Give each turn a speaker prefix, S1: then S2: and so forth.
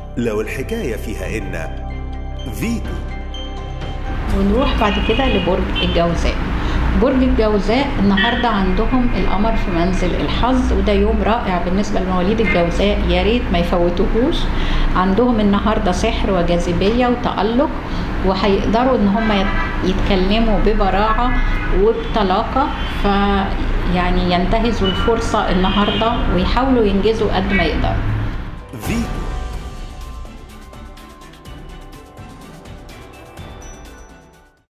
S1: لو الحكاية فيها إن فيتو
S2: ونروح بعد كده لبرج الجوزاء برج الجوزاء النهارده عندهم القمر في منزل الحظ وده يوم رائع بالنسبه لمواليد الجوزاء يا ريت ما يفوتوهوش عندهم النهارده سحر وجاذبيه وتالق وهيقدروا ان هم يتكلموا ببراعه وبطلاقه ف يعني ينتهزوا الفرصه النهارده ويحاولوا ينجزوا قد ما يقدروا
S1: فيتو